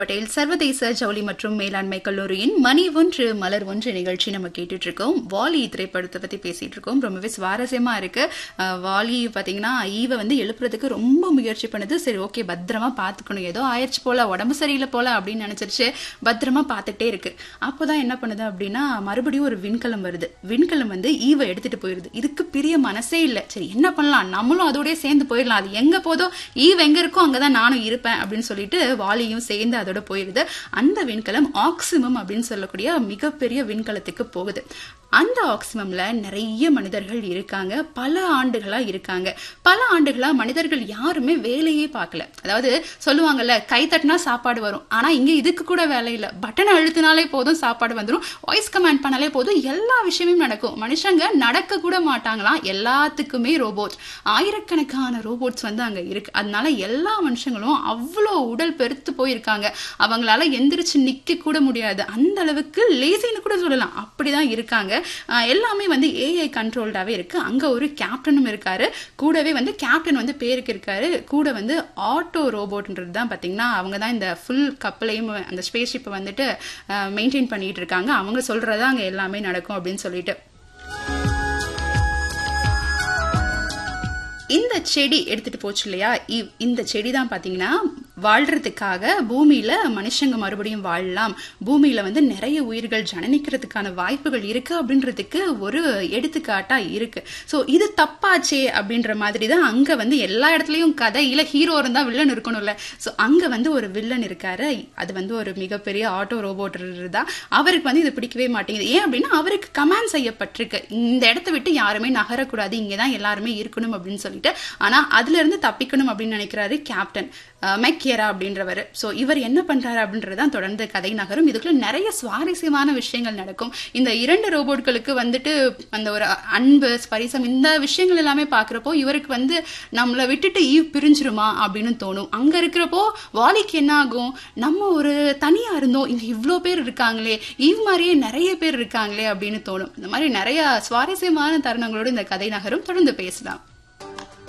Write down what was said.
பட்டேல் சர்வதேச ஜவுளி மற்றும் மேலாண்மை கல்லூரியின் மணி ஒன்று மலர் ஒன்று நிகழ்ச்சி நம்ம கேட்டுட்டு இருக்கோம் வாலி திரைப்படத்தை பத்தி பேசிட்டு இருக்கோம் ரொம்பவே சுவாரஸ்யமா இருக்கு அஹ், வாலி பாத்தீங்கன்னா ஈவை வந்து எழுப்புறதுக்கு ரொம்ப முயற்சி பண்ணுது சரி ஓகே பத்திரமா பாத்துக்கணும் ஏதோ ஆயிடுச்சு போல உடம்பு சரியில்லை போல அப்படின்னு நினைச்சிருச்சு பத்திரமா பார்த்துட்டே இருக்கு அப்போதான் என்ன பண்ணுது அப்படின்னா மறுபடியும் ஒரு விண்கலம் வருது விண்கலம் வந்து ஈவை எடுத்துட்டு போயிருது இதுக்கு பிரிய மனசே இல்லை சரி என்ன பண்ணலாம் நம்மளும் அதோடய சேர்ந்து போயிடலாம் அது எங்க போதோ ஈவ் எங்க இருக்கோ அங்கதான் நானும் இருப்பேன் அப்படின்னு சொல்லிட்டு வாலியும் சேர்ந்து அதோட போயிருது அந்த விண்கலம் ஆக்சிமம் அப்படின்னு சொல்லக்கூடிய மிகப்பெரிய விண்கலத்துக்கு போகுது அந்த ஆக்சிமம்ல நிறைய மனிதர்கள் இருக்காங்க பல ஆண்டுகளா இருக்காங்க பல ஆண்டுகளா மனிதர்கள் யாருமே வேலையே பார்க்கல அதாவது சொல்லுவாங்கல்ல கை தட்டினா சாப்பாடு வரும் ஆனா இங்க இதுக்கு கூட வேலை இல்ல பட்டனை அழுத்தினாலே போதும் சாப்பாடு வந்துடும் வாய்ஸ் கமாண்ட் பண்ணாலே போதும் எல்லா விஷயமும் நடக்கும் மனுஷங்க நடக்க கூட மாட்டாங்களாம் எல்லாத்துக்குமே ரோபோட் ஆயிரக்கணக்கான ரோபோட்ஸ் வந்து அங்க இருக்கு அதனால எல்லா மனுஷங்களும் அவ்வளோ உடல் பெருத்து போயிருக்காங்க அவங்களால எந்திரிச்சு நிக்க கூட முடியாது அந்த அளவுக்கு லேசின்னு கூட சொல்லலாம் அப்படிதான் இருக்காங்க ஆஹ் எல்லாமே வந்து ஏஐ கண்ட்ரோல்டாவே இருக்கு அங்க ஒரு கேப்டனும் இருக்காரு கூடவே வந்து கேப்டன் வந்து பேருக்கு இருக்காரு கூட வந்து ஆட்டோ ரோபோட்ன்றது தான் பாத்தீங்கன்னா அவங்க தான் இந்த ஃபுல் கப்பலையும் அந்த ஸ்பேஸ் ஷிப்பை வந்துட்டு மெயின்டைன் பண்ணிட்டு இருக்காங்க அவங்க சொல்றதா அங்க எல்லாமே நடக்கும் அப்படின்னு சொல்லிட்டு இந்த செடி எடுத்துட்டு போச்சு இல்லையா இ- இந்த செடி தான் பாத்தீங்கன்னா வாழ்றதுக்காக பூமியில மனுஷங்க மறுபடியும் வாழலாம் பூமியில வந்து நிறைய உயிர்கள் ஜனனிக்கிறதுக்கான வாய்ப்புகள் இருக்கு அப்படின்றதுக்கு ஒரு எடுத்துக்காட்டா இருக்கு சோ இது தப்பாச்சே அப்படின்ற மாதிரி தான் அங்க வந்து எல்லா இடத்துலயும் கதையில ஹீரோ இருந்தா வில்லன் இருக்கணும்ல சோ அங்க வந்து ஒரு வில்லன் இருக்காரு அது வந்து ஒரு மிகப்பெரிய ஆட்டோ ரோபோட் தான் அவருக்கு வந்து இது பிடிக்கவே மாட்டேங்குது ஏன் அப்படின்னா அவருக்கு கமாண்ட் செய்யப்பட்டிருக்கு இந்த இடத்த விட்டு யாருமே நகரக்கூடாது இங்கதான் எல்லாருமே இருக்கணும் அப்படின்னு சொல்லிட்டு ஆனா அதுல இருந்து தப்பிக்கணும் அப்படின்னு நினைக்கிறாரு கேப்டன் அஹ், மெக்கேரா அப்படின்றவர் சோ இவர் என்ன பண்றாரு அப்படின்றதான் தொடர்ந்து கதை நகரும் இதுக்குள்ள நிறைய சுவாரஸ்யமான விஷயங்கள் நடக்கும் இந்த இரண்டு ரோபோட்களுக்கு வந்துட்டு அந்த ஒரு அன்பு ஸ்பரிசம் இந்த விஷயங்கள் எல்லாமே பாக்குறப்போ இவருக்கு வந்து நம்மளை விட்டுட்டு ஈவ் பிரிஞ்சிருமா அப்படின்னு தோணும் அங்க இருக்கிறப்போ வாலிக்கு என்ன ஆகும் நம்ம ஒரு தனியா இருந்தோம் இங்க இவ்ளோ பேர் இருக்காங்களே ஈவ் மாதிரியே நிறைய பேர் இருக்காங்களே அப்படின்னு தோணும் இந்த மாதிரி நிறைய சுவாரஸ்யமான தருணங்களோடு இந்த கதை நகரும் தொடர்ந்து பேசலாம்